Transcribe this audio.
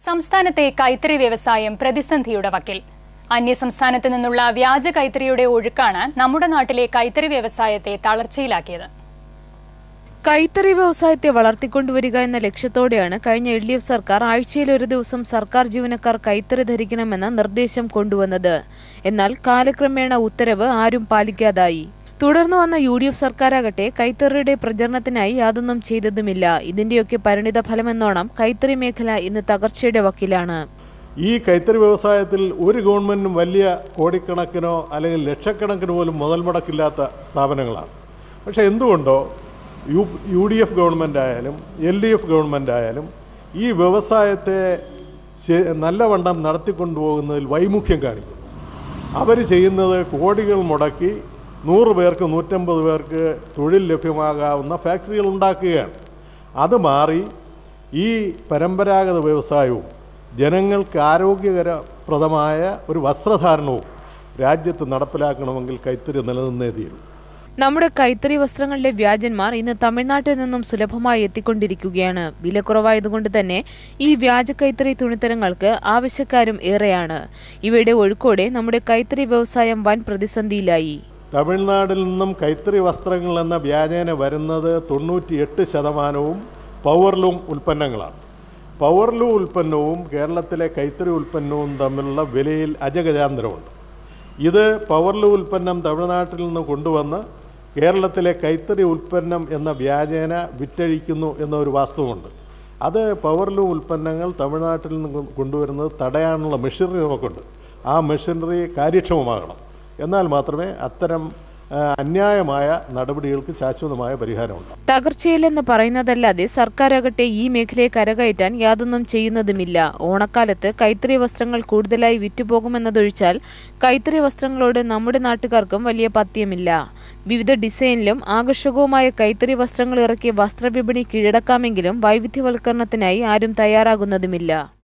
സംസ്ഥാനത്തെ കൈത്തറി വ്യവസായം പ്രതിസന്ധിയുടെ വക്കിൽ അന്യസംസ്ഥാനത്ത് നിന്നുള്ള വ്യാജ കൈത്തറിയുടെ ഒഴുക്കാണ് നമ്മുടെ നാട്ടിലെ കൈത്തറി വ്യവസായത്തെ തളർച്ചയിലാക്കിയത് കൈത്തറി വ്യവസായത്തെ വളർത്തിക്കൊണ്ടുവരിക എന്ന ലക്ഷ്യത്തോടെയാണ് കഴിഞ്ഞ എൽ ഡി എഫ് സർക്കാർ ആഴ്ചയിൽ ഒരു ദിവസം സർക്കാർ ജീവനക്കാർ കൈത്തറി ധരിക്കണമെന്ന നിർദ്ദേശം കൊണ്ടുവന്നത് എന്നാൽ കാലക്രമേണ ഉത്തരവ് ആരും പാലിക്കാതായി തുടർന്ന് വന്ന യു ഡി എഫ് സർക്കാരാകട്ടെ കൈത്തറിയുടെ പ്രചരണത്തിനായി യാതൊന്നും ചെയ്തതുമില്ല ഇതിന്റെയൊക്കെ പരിണിത ഫലമെന്നോണം കൈത്തറി മേഖല ഇന്ന് തകർച്ചയുടെ വക്കിലാണ് ഈ കൈത്തറി വ്യവസായത്തിൽ ഒരു ഗവൺമെൻറ്റും വലിയ കോടിക്കണക്കിനോ അല്ലെങ്കിൽ ലക്ഷക്കണക്കിന് പോലും മുതൽ മുടക്കില്ലാത്ത സ്ഥാപനങ്ങളാണ് പക്ഷേ എന്തുകൊണ്ടോ U U D F government ആയാലും എൽ ഡി എഫ് ഗവൺമെൻറ് ആയാലും ഈ വ്യവസായത്തെ ശ- നല്ലവണ്ണം നടത്തിക്കൊണ്ടുപോകുന്നതിൽ വൈമുഖ്യം കാണിക്കും അവർ ചെയ്യുന്നത് കോടികൾ മുടക്കി നൂറ് പേർക്ക് നൂറ്റമ്പത് പേർക്ക് തൊഴിൽ ലഭ്യമാകാവുന്ന ഫാക്ടറികൾ ഉണ്ടാക്കുകയാണ് അത് മാറി ഈ പരമ്പരാഗത വ്യവസായവും ജനങ്ങൾക്ക് ആരോഗ്യകരപ്രദമായ ഒരു വസ്ത്രധാരണവും രാജ്യത്ത് നടപ്പിലാക്കണമെങ്കിൽ കൈത്തറി നിലനിന്നേ തീരും നമ്മുടെ കൈത്തറി വസ്ത്രങ്ങളിലെ വ്യാജന്മാർ ഇന്ന് തമിഴ്നാട്ടിൽ നിന്നും സുലഭമായി എത്തിക്കൊണ്ടിരിക്കുകയാണ് വില കുറവായതുകൊണ്ട് തന്നെ ഈ വ്യാജ കൈത്തറി തുണിത്തരങ്ങൾക്ക് ആവശ്യക്കാരും ഏറെയാണ് ഇവയുടെ ഒഴുക്കോടെ നമ്മുടെ കൈത്തറി വ്യവസായം വൻ പ്രതിസന്ധിയിലായി തമിഴ്നാട്ടിൽ നിന്നും കൈത്തറി വസ്ത്രങ്ങൾ എന്ന വ്യാജേന വരുന്നത് തൊണ്ണൂറ്റിയെട്ട് ശതമാനവും പവർലൂം ഉൽപ്പന്നങ്ങളാണ് പവർലൂം ഉൽപ്പന്നവും കേരളത്തിലെ കൈത്തറി ഉൽപ്പന്നവും തമ്മിലുള്ള വിലയിൽ അജഗജാന്തരമുണ്ട് ഇത് പവർലൂം ഉൽപ്പന്നം തമിഴ്നാട്ടിൽ നിന്ന് കൊണ്ടുവന്ന് കേരളത്തിലെ കൈത്തറി ഉൽപ്പന്നം എന്ന വ്യാജേന വിറ്റഴിക്കുന്നു എന്നൊരു വാസ്തവമുണ്ട് അത് പവർലൂം ഉൽപ്പന്നങ്ങൾ തമിഴ്നാട്ടിൽ നിന്ന് കൊ- കൊണ്ടുവരുന്നത് തടയാനുള്ള മെഷീനറി നമുക്കുണ്ട് ആ മെഷീനറി കാര്യക്ഷമമാകണം എന്നാൽ മാത്രമേ അത്തരം ആ, അന്യായമായ നടപടികൾക്ക് ശാശ്വതമായ പരിഹാരമുണ്ടാകും തകർച്ചയില്ലെന്ന് പറയുന്നതല്ലാതെ സർക്കാരാകട്ടെ ഈ മേഖലയെ കരകയറ്റാൻ യാതൊന്നും ചെയ്യുന്നതുമില്ല ഓണക്കാലത്ത് കൈത്തറി വസ്ത്രങ്ങൾ കൂടുതലായി വിറ്റുപോകുമെന്നതൊഴിച്ചാൽ കൈത്തറി വസ്ത്രങ്ങളോട് നമ്മുടെ നാട്ടുകാർക്കും വലിയ പത്യമില്ല വിവിധ ഡിസൈനിലും ആകർഷകവുമായ കൈത്തറി വസ്ത്രങ്ങൾ ഇറക്കി വസ്ത്രവിപണി കീഴടക്കാമെങ്കിലും വൈവിധ്യവൽക്കരണത്തിനായി ആരും തയ്യാറാകുന്നതുമില്ല